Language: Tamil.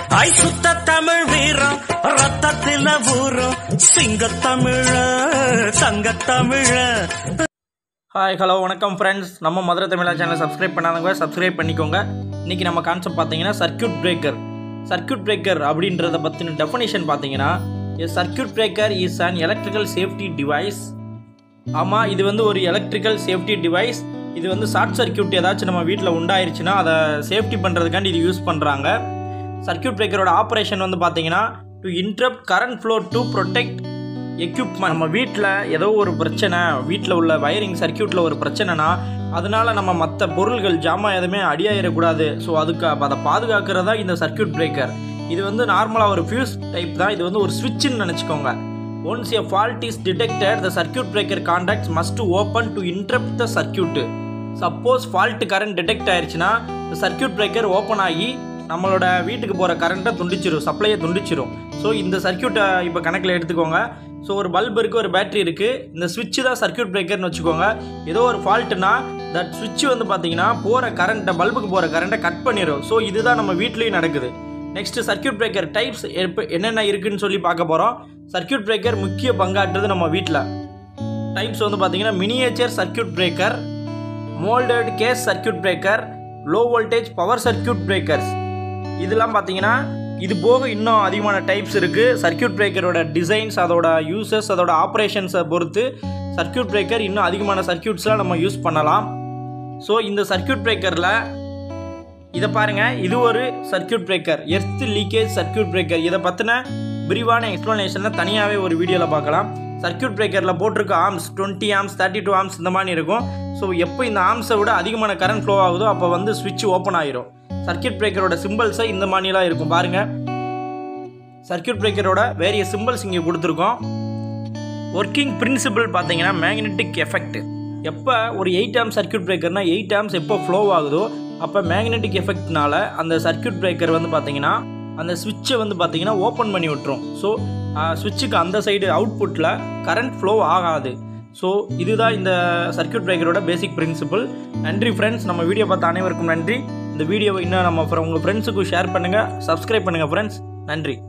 ஐ சுத்த தமிழ் வீரம் ரத்தத்தில ஊறும் சிங்கத்தமிழ சங்கத்தமிழ ஹாய் ஹலோ வணக்கம் ஃப்ரெண்ட்ஸ் நம்ம மதுரை தமிழா சேனல் சப்ஸ்கிரைப் பண்ணாதவங்க சப்ஸ்கிரைப் பண்ணிக்கோங்க இன்றைக்கி நம்ம கான்செப்ட் பார்த்தீங்கன்னா சர்க்யூட் பிரேக்கர் சர்க்யூட் பிரேக்கர் அப்படின்றத பற்றின டெஃபனிஷன் பார்த்தீங்கன்னா a circuit breaker is an electrical safety device ஆமாம் இது வந்து ஒரு எலக்ட்ரிக்கல் சேஃப்டி டிவைஸ் இது வந்து ஷார்ட் சர்க்யூட் ஏதாச்சும் நம்ம வீட்டில் உண்டாயிருச்சுன்னா அதை சேஃப்டி பண்ணுறதுக்காண்டி இது யூஸ் பண்ணுறாங்க சர்க்யூட் பிரேக்கரோட ஆப்ரேஷன் வந்து பார்த்தீங்கன்னா to interrupt current flow to protect equipment நம்ம வீட்டில் ஏதோ ஒரு பிரச்சனை வீட்டில் உள்ள வயரிங் சர்க்யூட்டில் ஒரு பிரச்சனைனா அதனால நம்ம மற்ற பொருள்கள் ஜாமான் எதுவுமே அடியாயிடக்கூடாது ஸோ அதுக்கு அப்ப அதை பாதுகாக்கிறதா இந்த சர்க்யூட் பிரேக்கர் இது வந்து நார்மலாக ஒரு ஃபியூஸ் டைப் தான் இது வந்து ஒரு ஸ்விட்ச்னு நினச்சிக்கோங்க once a fault is detected the circuit breaker contacts must open to interrupt the circuit suppose fault current detect ஆயிருச்சுன்னா சர்க்யூட் பிரேக்கர் ஓப்பன் ஆகி நம்மளோட வீட்டுக்கு போகிற கரண்ட்டை துண்டிச்சிரும் சப்ளையை துண்டிச்சிரும் ஸோ இந்த சர்க்யூட்டை இப்போ கணக்கில் எடுத்துக்கோங்க ஸோ ஒரு பல்ப் இருக்குது ஒரு பேட்டரி இருக்குது இந்த சுவிட்ச் தான் சர்க்யூட் பிரேக்கர்னு வச்சுக்கோங்க ஏதோ ஒரு ஃபால்ட்டுனா தட் சுவிட்ச் வந்து பார்த்தீங்கன்னா போகிற கரண்ட்டை பல்புக்கு போகிற கரண்ட்டை கட் பண்ணிடும் ஸோ இதுதான் நம்ம வீட்லேயும் நடக்குது நெக்ஸ்ட் சர்க்யூட் பிரேக்கர் டைப்ஸ் என்னென்ன இருக்குன்னு சொல்லி பார்க்க போகிறோம் சர்க்யூட் பிரேக்கர் முக்கிய பங்காற்றுறது நம்ம வீட்டில் டைப்ஸ் வந்து பார்த்தீங்கன்னா miniature circuit breaker moulded case circuit breaker low voltage power circuit breakers இதெல்லாம் பார்த்தீங்கன்னா இது போக இன்னும் அதிகமான டைப்ஸ் இருக்குது சர்க்யூட் பிரேக்கரோட டிசைன்ஸ் அதோட யூசஸ் அதோட ஆப்ரேஷன்ஸை பொறுத்து சர்க்யூட் பிரேக்கர் இன்னும் அதிகமான சர்க்யூட்ஸ்லாம் நம்ம யூஸ் பண்ணலாம் ஸோ இந்த சர்க்யூட் பிரேக்கரில் இதை பாருங்க இது ஒரு circuit breaker earth leakage circuit breaker இதை பற்றின விரிவான எக்ஸ்ப்ளனேஷனில் தனியாகவே ஒரு வீடியோவில் பார்க்கலாம் சர்க்யூட் பிரேக்கரில் போட்டிருக்க amps twenty amps thirty two amps இந்த மாதிரி இருக்கும் ஸோ எப்போ இந்த ஆம்ஸை விட அதிகமான கரண்ட் ஃப்ளோ ஆகுதோ அப்போ வந்து சுவிட்ச் ஓப்பன் ஆயிரும் சர்க்யூட் பிரேக்கரோட சிம்பிள்ஸை இந்த மாதிரிலாம் இருக்கும் பாருங்க சர்க்யூட் பிரேக்கரோட வேரிய சிம்பிள்ஸ் இங்கே கொடுத்துருக்கோம் ஒர்க்கிங் பிரின்சிபிள் பார்த்தீங்கன்னா மேக்னெட்டிக் எஃபெக்ட் எப்போ ஒரு எயிட் ஆம் சர்க்யூட் பிரேக்கர்னா எயிட் ஆம்ஸ் எப்போ ஃப்ளோ ஆகுதோ அப்போ மேக்னெட்டிக் எஃபெக்ட்னால அந்த சர்க்யூட் பிரேக்கர் வந்து பார்த்தீங்கன்னா அந்த சுவிட்சை வந்து பார்த்தீங்கன்னா ஓப்பன் பண்ணி விட்டுரும் ஸோ சுவிட்சுக்கு அந்த சைடு அவுட்புட்டில் கரண்ட் ஃப்ளோ ஆகாது ஸோ இதுதான் இந்த சர்க்யூட் பிரேக்கரோட பேசிக் பிரின்சிபிள் நன்றி ஃப்ரெண்ட்ஸ் நம்ம வீடியோ பார்த்த அனைவருக்கும் நன்றி இந்த வீடியோவை இன்னும் நம்ம அப்புறம் உங்கள் ஃப்ரெண்ட்ஸுக்கும் ஷேர் பண்ணுங்கள் சப்ஸ்கிரைப் பண்ணுங்கள் ஃப்ரெண்ட்ஸ் நன்றி